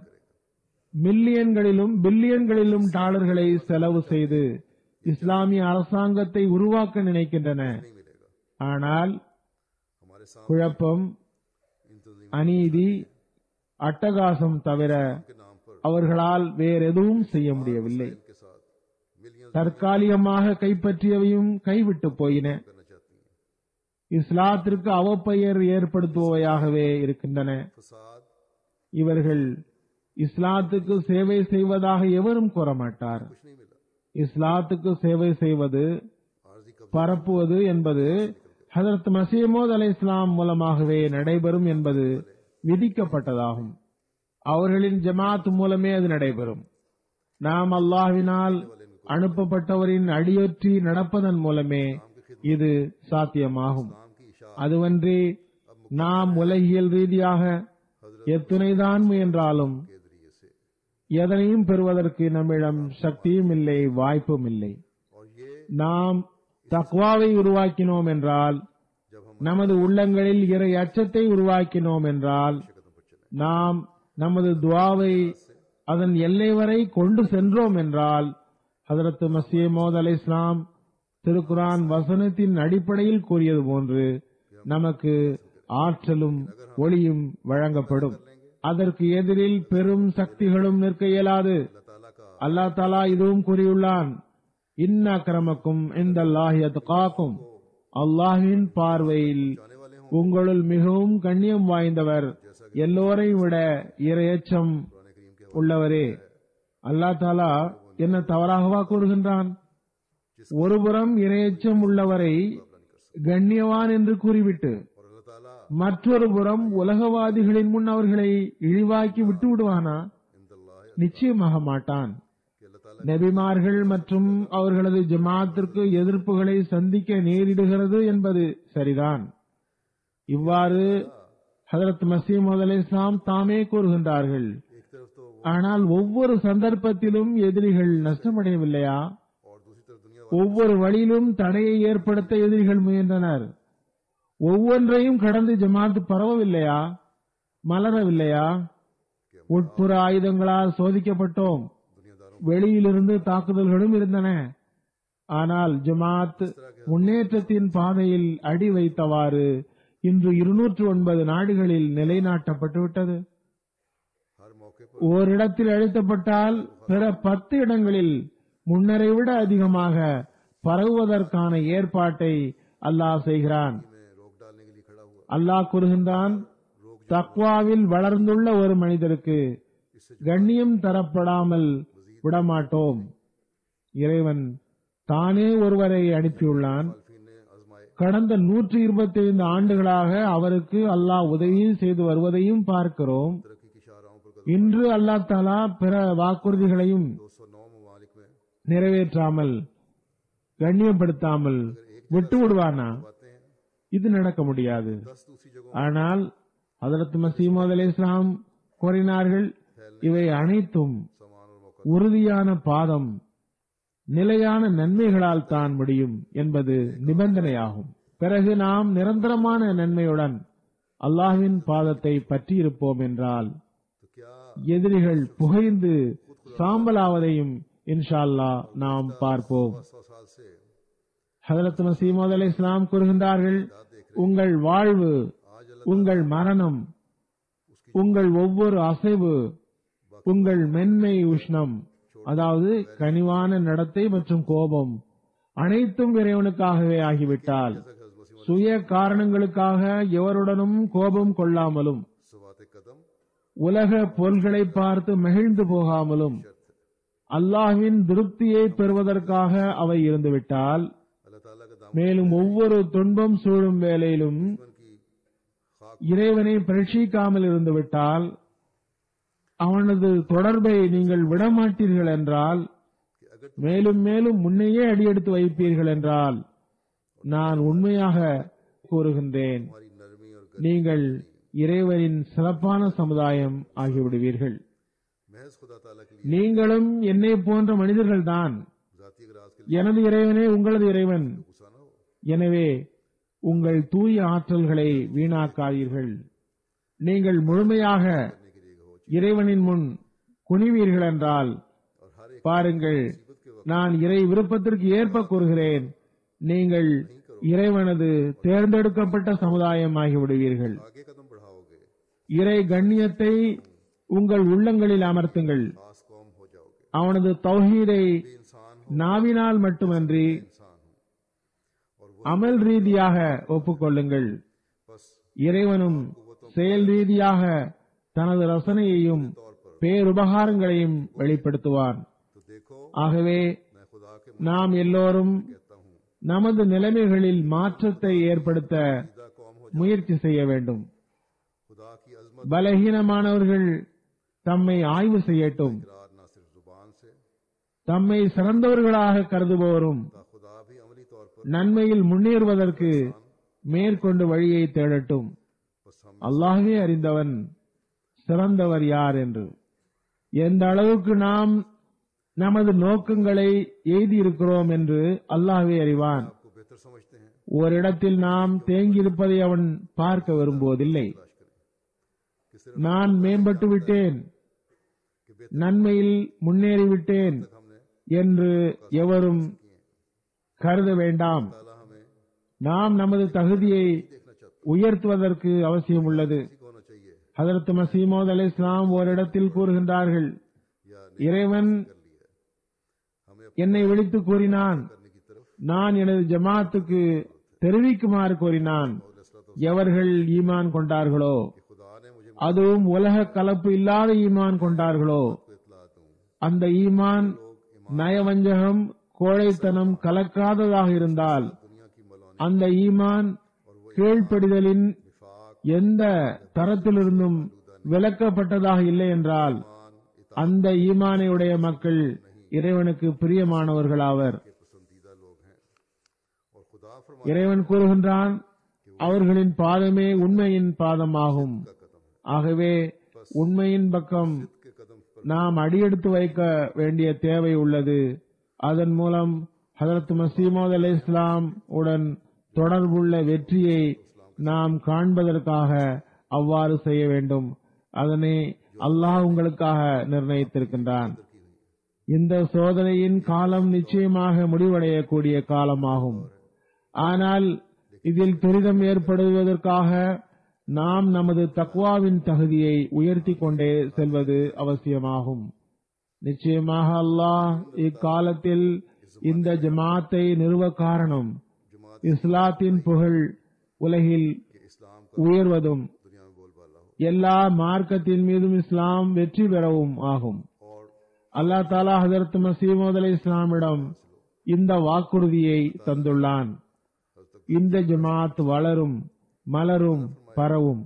மில்லியன்களிலும் பில்லியன்களிலும் டாலர்களை செலவு செய்து இஸ்லாமிய அரசாங்கத்தை உருவாக்க நினைக்கின்றன नहीं मिलेगा ஆனால் हमारे सामने குழப்பம் इंतजीम அநீதி அட்டகாசம் தவிர के नाम पर அவர்களால் வேறெதுவும் செய்ய முடியவில்லை के साथ मिलियन தற்காலிகமாக கைப்பற்றியவையும் கைவிட்டு போயின करना चाहती हैं இஸ்லாத்திற்கு அவப்பெயர் ஏற்படுத்துபவையாகவே இருக்கின்றன फसाद இவர்கள் இஸ்லாத்துக்கு சேவை செய்வதாக எவரும் கூற மாட்டார் कुछ नहीं मिला இஸ்லாத்துக்கு சேவை செய்வது आरजी कब्जा பரப்புவது என்பது ஹதரத் மசீமோத் அலை இஸ்லாம் மூலமாகவே நடைபெறும் என்பது விதிக்கப்பட்டதாகும் அவர்களின் ஜமாத் மூலமே அது நடைபெறும் நாம் அல்லாஹ்வினால் அனுப்பப்பட்டவரின் அடியொற்றி நடப்பதன் மூலமே இது சாத்தியமாகும் नाम की इशार அதுவன்றி நாம் உலகியல் ரீதியாக எத்துணைதான் முயன்றாலும் के जरिए से எதனையும் பெறுவதற்கு நம்மிடம் சக்தியும் இல்லை வாய்ப்பும் இல்லை और ये நாம் தக்வாவை உருவாக்கினோம் என்றால் जब हम நமது உள்ளங்களில் இறை அச்சத்தை உருவாக்கினோம் என்றால் कदम पर चले நாம் நமது துவாவை அதன் எல்லை வரை கொண்டு சென்றோம் என்றால் ஹதரத் மசீமோத் அலை இஸ்லாம் திருக்குரான் வசனத்தின் அடிப்படையில் கூறியது போன்று நமக்கு ஆற்றலும் ஒளியும் வழங்கப்படும் அதற்கு எதிரில் பெரும் சக்திகளும் நிற்க இயலாது अल्लाह ताला का அல்லா தாலா இதுவும் கூறியுள்ளான் இன்ன அக்கிரமக்கும் இந்த காக்கும் அல்லாஹின் பார்வையில் आने वाले हों உங்களுள் மிகவும் கண்ணியம் வாய்ந்தவர் எல்லோரையும் விட இரையச்சம் कुरान करीम के உள்ளவரே அல்லாஹ் தாலா என்ன தவறாகவா கூறுகின்றான் ஒருபுறம் இரையச்சம் உள்ளவரை கண்ணியவான் என்று கூறிவிட்டு और अल्लाह ताला மற்றொரு புறம் உலகவாதிகளின் முன் அவர்களை இழிவாக்கி விட்டு விடுவானா इंदल्लाह நிச்சயமாக மாட்டான் कि अल्लाह ताला நபிமார்கள் மற்றும் அவர்களது ஜமாத்திற்கு எதிர்ப்புகளை சந்திக்க நேரிடுகிறது என்பது சரிதான் இவ்வாறு ஹதரத் மசீமது அலை இஸ்லாம் தாமே கூறுகின்றார்கள் एक तरफ तो वो ஆனால் ஒவ்வொரு சந்தர்ப்பத்திலும் எதிரிகள் நஷ்டமடையவில்லையா और दूसरी तरफ दुनिया ஒவ்வொரு வழியிலும் தடையை ஏற்படுத்த எதிரிகள் முயன்றனர் ஒவ்வொன்றையும் கடந்து ஜமாத் பரவவில்லையா மலரவில்லையா உட்புற ஆயுதங்களால் சோதிக்கப்பட்டோம் दुनियादारों வெளியிலிருந்து தாக்குதல்களும் இருந்தன ஆனால் ஜமாத் முன்னேற்றத்தின் பாதையில் அடி வைத்தவாறு இன்று இருநூற்று ஒன்பது நாடுகளில் நிலைநாட்டப்பட்டுவிட்டது हर मौके पर ஓரிடத்தில் அழுத்தப்பட்டால் பிற பத்து இடங்களில் முன்னரை விட அதிகமாக பரவுவதற்கான ஏற்பாட்டை அல்லாஹ் செய்கிறான் में रोक डालने के लिए खड़ा हुआ அல்லாஹ் கூறுகின்றான் தக்வாவில் வளர்ந்துள்ள ஒரு மனிதருக்கு கண்ணியம் தரப்படாமல் விடமாட்டோம் இறைவன் தானே ஒருவரை அனுப்பியுள்ளான் मुखालफिन ने आजमाए கடந்த நூற்றி இருபத்தி ஐந்து ஆண்டுகளாக அவருக்கு அல்லாஹ் உதவி செய்து வருவதையும் பார்க்கிறோம் तरक्की की शाहराहों पर कदम இன்று அல்லாஹ் தாலா பிற வாக்குறுதிகளையும் दो सौ नौ ममालिक में நிறைவேற்றாமல் கண்ணியப்படுத்தாமல் விட்டு விடுவானா बातें हैं இது நடக்க முடியாது दस दूसरी जगहों ஆனால் ஹதரத் மசீமது அலி இஸ்லாம் கூறினார்கள் இவை அனைத்தும் समान और मौका உறுதியான பாதம் நிலையான நன்மைகளால் தான் முடியும் என்பது நிபந்தனையாகும் பிறகு நாம் நிரந்தரமான நன்மையுடன் அல்லாஹ்வின் பாதத்தை பற்றி இருப்போம் என்றால் तो क्या எதிரிகள் புகைந்து சாம்பலாவதையும் இன்ஷா அல்லாஹ் நாம் பார்ப்போம் सौ साल से ஹதரத் மசீமது அலி இஸ்லாம் கூறுகின்றார்கள் உங்கள் வாழ்வு உங்கள் மரணம் உங்கள் ஒவ்வொரு அசைவு உங்கள் மென்மை உஷ்ணம் அதாவது கனிவான நடத்தை மற்றும் கோபம் அனைத்தும் இறைவனுக்காகவே ஆகிவிட்டால் சுய காரணங்களுக்காக எவருடனும் கோபம் கொள்ளாமலும் सवात कदम உலக பொருள்களை பார்த்து மகிழ்ந்து போகாமலும் அல்லாஹ்வின் திருப்தியை பெறுவதற்காக அவை இருந்துவிட்டால் अल्लाह ताला का दामन மேலும் ஒவ்வொரு துன்பம் சூழும் வேளையிலும் की खाक இறைவனை பரீட்சிக்காமல் இருந்துவிட்டால் அவனது தொடர்பை நீங்கள் விடமாட்டீர்கள் என்றால் कि अगर மேலும் மேலும் முன்னையே அடியெடுத்து வைப்பீர்கள் என்றால் நான் உண்மையாக கூறுகின்றேன் तुम्हारी नरमी और நீங்கள் இறைவனின் சிறப்பான சமுதாயம் ஆகிவிடுவீர்கள் महज खुदा ताला के लिए நீங்களும் என்னை போன்ற மனிதர்கள்தான் जाती अगर आज के எனது இறைவனே உங்களது இறைவன் लिए गुस्सा ना हो எனவே உங்கள் தூய ஆற்றல்களை வீணாக்காதீர்கள் நீங்கள் முழுமையாக करने के लिए हो இறைவனின் முன் குனிவீர்கள் என்றால் और हर एक பாருங்கள் நான் இறை விருப்பத்திற்கு ஏற்ப கூறுகிறேன் நீங்கள் இறைவனது தேர்ந்தெடுக்கப்பட்ட சமுதாயம் ஆகிவிடுவீர்கள் आगे कदम बढ़ाओगे இறை கண்ணியத்தை உங்கள் உள்ளங்களில் அமர்த்துங்கள் खास कौम हो जाओगे அவனது தௌஹீதை भी इंसान हो நாவினால் மட்டுமன்றி इंसान हो और वो அமல் ரீதியாக ஒப்புக்கொள்ளுங்கள் बस இறைவனும் செயல் ரீதியாக தனது ரசனையையும் பேருபகாரங்களையும் வெளிப்படுத்துவான் तो देखो ஆகவே मैं खुदा के நாம் எல்லோரும் कहता हूँ நமது நிலைமைகளில் மாற்றத்தை ஏற்படுத்த खुदा कौम हो முயற்சி செய்ய வேண்டும் खुदा की अजमत பலகீனமானவர்கள் தம்மை ஆய்வு செய்யட்டும் इकरार ना सिर्फ जुबान से தம்மை சிறந்தவர்களாக கருதுபவரும் ता खुदा भी अमली तौर पर நன்மையில் முன்னேறுவதற்கு மேற்கொண்டு வழியை தேடட்டும் बस हम அல்லாஹ்வே அறிந்தவன் சிறந்தவர் யார் என்று எந்த அளவுக்கு நாம் நமது நோக்கங்களை எய்தியிருக்கிறோம் என்று அல்லாஹ்வே அறிவான் आपको बेहतर समझते हैं ஓரிடத்தில் நாம் தேங்கியிருப்பதை அவன் பார்க்க விரும்புவதில்லை तलाश करें कि सिर्फ நான் மேம்பட்டு விட்டேன் कि बेहतर நன்மையில் முன்னேறிவிட்டேன் हमने என்று எவரும் கருத வேண்டாம் ताला हमें நாம் நமது தகுதியை देखना चाहता உயர்த்துவதற்கு அவசியம் உள்ளது है होना चाहिए ஹதரத் மசீமோத் அலி இஸ்லாம் ஓரிடத்தில் கூறுகின்றார்கள் या இறைவன் कर लिया हमें अपने என்னை விழித்து கூறினான் करने की तरफ நான் எனது ஜமாத்துக்கு தெரிவிக்குமாறு கூறினான் எவர்கள் ஈமான் கொண்டார்களோ कि खुदा ने मुझे அதுவும் உலக கலப்பு இல்லாத ஈமான் கொண்டார்களோ को इतला दूं அந்த ஈமான் நயவஞ்சகம் கோழைத்தனம் கலக்காததாக இருந்தால் दुनिया की मलानी அந்த ஈமான் கீழ்ப்படிதலின் निफाक எந்த தரத்திலிருந்தும் விலக்கப்பட்டதாக இல்லை என்றால் मान इता அந்த ஈமானை உடைய மக்கள் இறைவனுக்கு பிரியமானவர்களாவர் के पसंदीदा लोग हैं और खुदा फरमा இறைவன் கூறுகின்றான் அவர்களின் பாதமே உண்மையின் பாதமாகும் का कदम है ஆகவே உண்மையின் பக்கம் के कदम पर நாம் அடியெடுத்து வைக்க வேண்டிய தேவை உள்ளது அதன் மூலம் ஹதரத் மசீமோத் அலி இஸ்லாம் உடன் தொடர்புள்ள வெற்றியை நாம் காண்பதற்காக அவ்வாறு செய்ய வேண்டும் அதனை அல்லாஹ் உங்களுக்காக நிர்ணயித்திருக்கின்றான் இந்த சோதனையின் காலம் நிச்சயமாக முடிவடையக்கூடிய காலமாகும் ஆனால் இதில் துரிதம் ஏற்படுவதற்காக நாம் நமது தக்வாவின் தகுதியை உயர்த்தி கொண்டே செல்வது அவசியமாகும் நிச்சயமாக அல்லாஹ் இக்காலத்தில் இந்த ஜமாத்தை நிறுவ காரணம் जमात இஸ்லாத்தின் புகழ் உலகில் के इस्लाम का உயர்வதும் दुनिया में बोलबाला हो எல்லா மார்க்கத்தின் மீதும் இஸ்லாம் வெற்றி பெறவும் ஆகும் और அல்லாஹ் தாலா ஹதரத் மசீமோத் அலை இஸ்லாமிடம் இந்த வாக்குறுதியை தந்துள்ளான் இந்த ஜமாத் வளரும் மலரும் பரவும்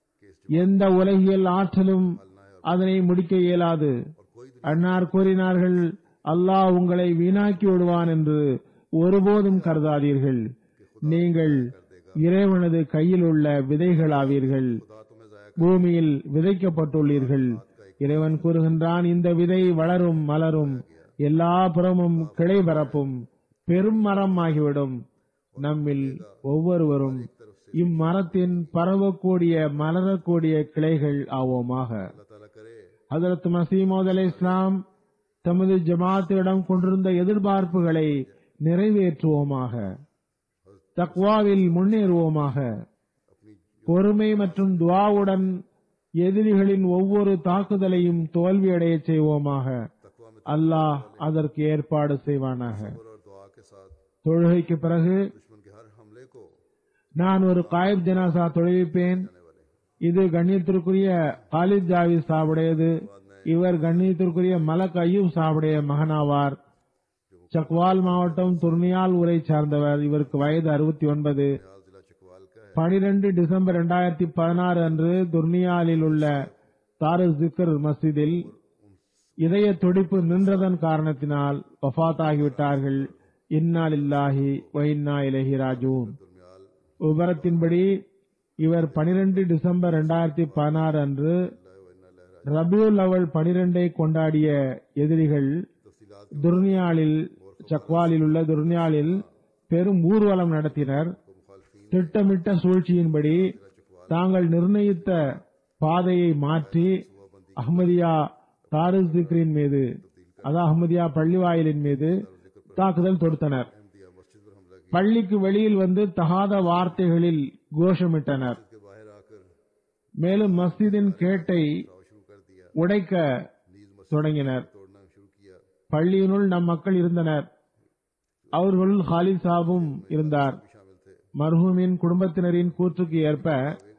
எந்த உலகியல் ஆற்றலும் அதனை முடிக்க இயலாது அன்னார் கூறினார்கள் அல்லாஹ் உங்களை வீணாக்கி விடுவான் என்று ஒருபோதும் கருதாதீர்கள் நீங்கள் இறைவனது கையில் உள்ள விதைகளாவீர்கள் खुदा तुम्हें जाया பூமியில் விதைக்கப்பட்டுள்ளீர்கள் இறைவன் கூறுகின்றான் இந்த விதை வளரும் மலரும் எல்லா புறமும் கிளை பரப்பும் பெரும் மரம் ஆகிவிடும் நம்மில் ஒவ்வொருவரும் இம்மரத்தின் பரவக்கூடிய மலரக்கூடிய கிளைகள் ஆவோமாக अल्लाह ताला करे ஹதரத் மசீமோத் அலை இஸ்லாம் தமது ஜமாத்திடம் கொண்டிருந்த எதிர்பார்ப்புகளை நிறைவேற்றுவோமாக தக்வாவில் முன்னேறுவோமாக பொறுமை மற்றும் துவாவுடன் எதிரிகளின் ஒவ்வொரு தாக்குதலையும் தோல்வியடையச் செய்வோமாக तकवा में அல்லாஹ் அதற்கு ஏற்பாடு செய்வானாக तब्बर और दुआ के साथ தொழுகைக்கு பிறகு दुश्मन के हर हमले को நான் ஒரு காயிப் ஜனாசா தொழுவிப்பேன் करने वाले இது கண்ணியத்திற்குரிய காலித் ஜாவித் சாவுடையது இவர் கண்ணியத்திற்குரிய மலக் அய்யூப் சாவுடைய மகனாவார் சக்வால் மாவட்டம் துர்னியால் ஊரை சார்ந்தவர் இவருக்கு வயது அறுபத்தி ஒன்பது हाल जिला चकवाल का है பனிரெண்டு டிசம்பர் இரண்டாயிரத்தி பதினாறு அன்று துர்னியாலில் உள்ள தாரு ஜிக்கர் மஸ்ஜிதில் இதய துடிப்பு நின்றதன் காரணத்தினால் வஃத் ஆகிவிட்டார்கள் இன்னா லில்லாஹி வ இன்னா இலைஹி ராஜூன் दुर्मियाल விவரத்தின்படி இவர் 12 டிசம்பர் 2016 பதினாறு அன்று ரபியுல் அவல் பனிரெண்டை கொண்டாடிய எதிரிகள் तफसीलात துர்னியாலில் சக்வாலில் உள்ள துர்னியாலில் பெரும் ஊர்வலம் நடத்தினர் को मुखालफी திட்டமிட்ட சூழ்ச்சியின்படி தாங்கள் நிர்ணயித்த பாதையை மாற்றி அஹ்மதியா தாரிக் ஜிக்ரின் மீது அதாவது அஹ்மதியா பள்ளிவாயிலின் மீது தாக்குதல் தொடுத்தனர் अहमदिया मस्जिद पर हमला किया பள்ளிக்கு வெளியில் வந்து தகாத வார்த்தைகளில் கோஷமிட்டனர் के बाहर आकर மேலும் மஸ்ஜிதின் கேட்டை राव शुरू कर दिया உடைக்க नीज मस्जिद தொடங்கினர் तोड़ना शुरू किया பள்ளியினுள் நம் மக்கள் இருந்தனர் அவர்களுள் ஹாலித் சாபும் இருந்தார் भी शामिल थे மர்ஹூமின் குடும்பத்தினரின் கூற்றுக்கு ஏற்ப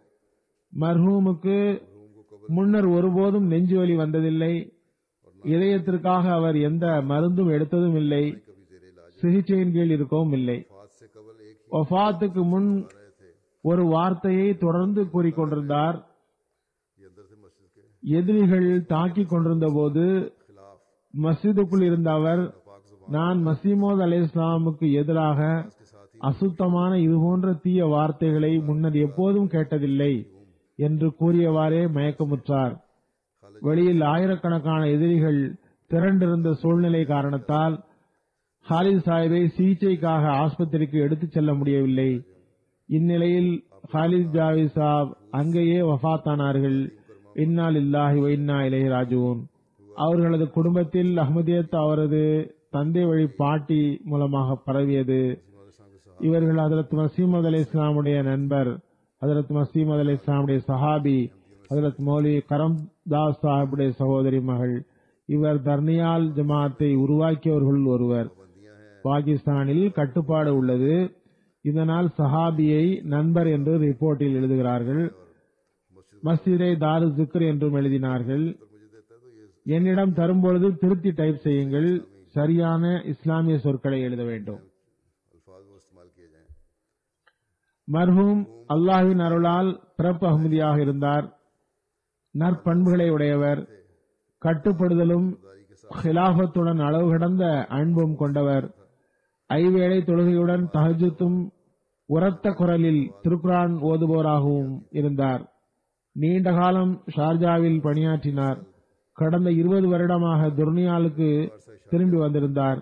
மர்ஹூமுக்கு முன்னர் ஒருபோதும் நெஞ்சுவலி வந்ததில்லை இதயத்திற்காக அவர் எந்த மருந்தும் எடுத்ததும் இல்லை कभी जेर इलाज சிகிச்சையின் கீழ் இருக்கவும் இல்லை फात से कबल एक ही வஃபாத்துக்கு முன் रहे थे ஒரு வார்த்தையை தொடர்ந்து கூறிக்கொண்டிருந்தார் ये अंदर से मस्जिद के எதிரிகள் தாக்கிக் கொண்டிருந்த போது खिलाफ மஸ்ஜிதுக்குள் இருந்த அவர் पाक जुबान நான் மசீமோத் அலை இஸ்லாமுக்கு எதிராக के साथ ही அசுத்தமான இதுபோன்ற தீய வார்த்தைகளை முன்னர் எப்போதும் கேட்டதில்லை என்று கூறியவாறே மயக்கமுற்றார் வெளியில் ஆயிரக்கணக்கான எதிரிகள் திரண்டிருந்த சூழ்நிலை காரணத்தால் ஹாலித் சாஹிபை சிகிச்சைக்காக ஆஸ்பத்திரிக்கு எடுத்துச் செல்ல முடியவில்லை இந்நிலையில் ஹாலித் ஜாவி சாப் அங்கேயே வஃபாத்தானார்கள் இன்னா லில்லாஹி வ இன்னா இலைஹி ராஜுவூன் அவர்களது குடும்பத்தில் அஹ்மதியத் அவரது தந்தை வழி பாட்டி மூலமாக பரவியது இவர்கள் ஹதரத் மசீமது அலி இஸ்லாமுடைய நண்பர் ஹதரத் மசீமது அலி இஸ்லாமுடைய சஹாபி ஹதரத் மௌலி கரம் தாஸ் சாஹிபுடைய சகோதரி மகள் இவர் தர்னியால் ஜமாத்தை உருவாக்கியவர்களுள் ஒருவர் பாகிஸ்தானில் கட்டுப்பாடு உள்ளது இதனால் சஹாபியை நண்பர் என்று ரிப்போர்ட்டில் எழுதுகிறார்கள் மஸ்ஜிதை தாரு ஜிக்ர் என்றும் எழுதினார்கள் என்னிடம் தரும்பொழுது திருத்தி டைப் செய்யுங்கள் சரியான இஸ்லாமிய சொற்களை எழுத வேண்டும் अल्फाज वो इस्तेमाल किए जाएं மர்ஹூம் அல்லாஹ்வின் அருளால் பிறப்பு அகமதியாக இருந்தார் நற்பண்புகளை உடையவர் கட்டுப்படுதலும் ஹிலாபத்துடன் அளவு கடந்த அன்பும் கொண்டவர் ஐவேளை தொழுகையுடன் தஹஜுத்தும் உரத்த குரலில் திருக்குரான் ஓதுபவராகவும் இருந்தார் நீண்ட காலம் ஷார்ஜாவில் பணியாற்றினார் கடந்த இருபது வருடமாக துர்னியாலுக்கு திரும்பி வந்திருந்தார்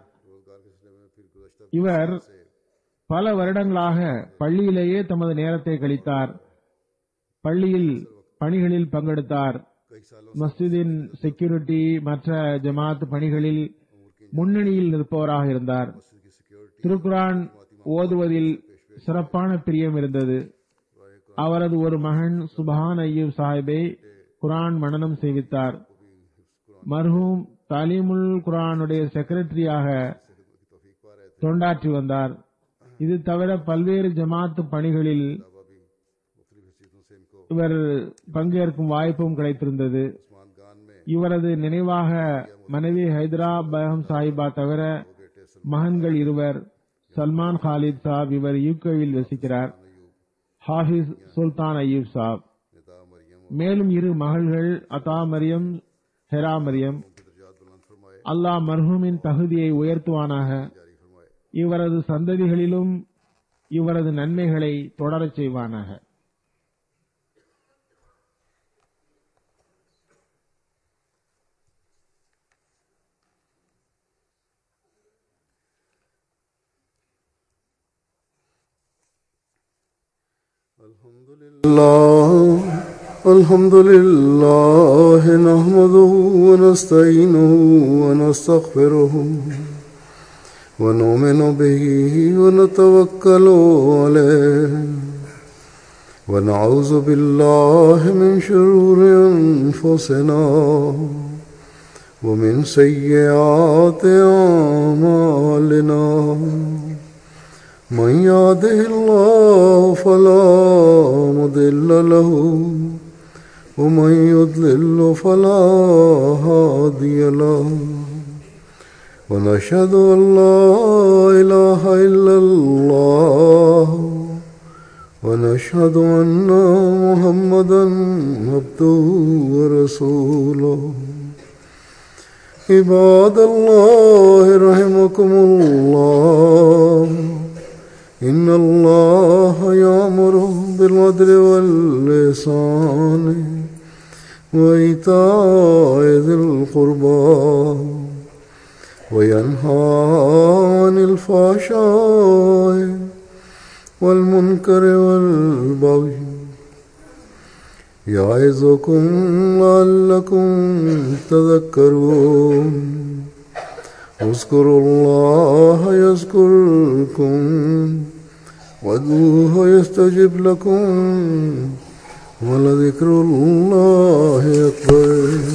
இவர் பல வருடங்களாக பள்ளியிலேயே தமது நேரத்தை கழித்தார் பள்ளியில் பணிகளில் பங்கெடுத்தார் कई सालों மஸ்ஜிதின் செக்யூரிட்டி மற்ற ஜமாத் பணிகளில் முன்னணியில் நிற்பவராக இருந்தார் की सिक्योरिटी திருக்குரான் ஓதுவதில் சிறப்பான பிரியம் இருந்தது அவரது ஒரு மகன் சுபஹான் ஐயூப் சாஹிபை குரான் மனனம் செய்வித்தார் மர்ஹூம் தாலீமுல் குரானுடைய செக்ரட்டரியாக தொண்டாற்றி வந்தார் இது தவிர பல்வேறு ஜமாத்து பணிகளில் मुख्तलिफ चीजों से इनको இவர் பங்கேற்கும் வாய்ப்பும் கிடைத்திருந்தது उस्मान गान में இவரது நினைவாக மனைவி ஹைதரா பேகம் சாஹிபா தவிர மகன்கள் இருவர் சல்மான் காலித் சாப் இவர் யூகேவில் வசிக்கிறார் ஹாஃபிஸ் சுல்தான் அய்யூப் சாப் नेता मरियम மேலும் இரு மகள்கள் அதா மரியம் ஹெரா மரியம் के दर्जात बुलंद फरमाए அல்லாஹ் மர்ஹூமின் தகுதியை உயர்த்துவானாக जारी फरमाए இவரது சந்ததிகளிலும் இவரது நன்மைகளை தொடரச் செய்வானாக الحمد لله الحمد لله نحمده ونستعينه ونستغفره ونؤمن به ونتوكل عليه ونعوذ بالله من شرور أنفسنا ومن سيئات أعمالنا من يهده الله فلا مضل له ومن يضلل فلا هادي له ونشهد أن لا إله إلا الله ونشهد أن محمدا عبده ورسوله عباد الله رحمكم الله إن الله يأمر بالعدل واللسان وإيتاء ذي القربى وينهى عن الفحشاء والمنكر والبغي يعظكم لعلكم تذكرون اذكروا الله يذكركم وادعوه يستجب لكم ولذكر الله أكبر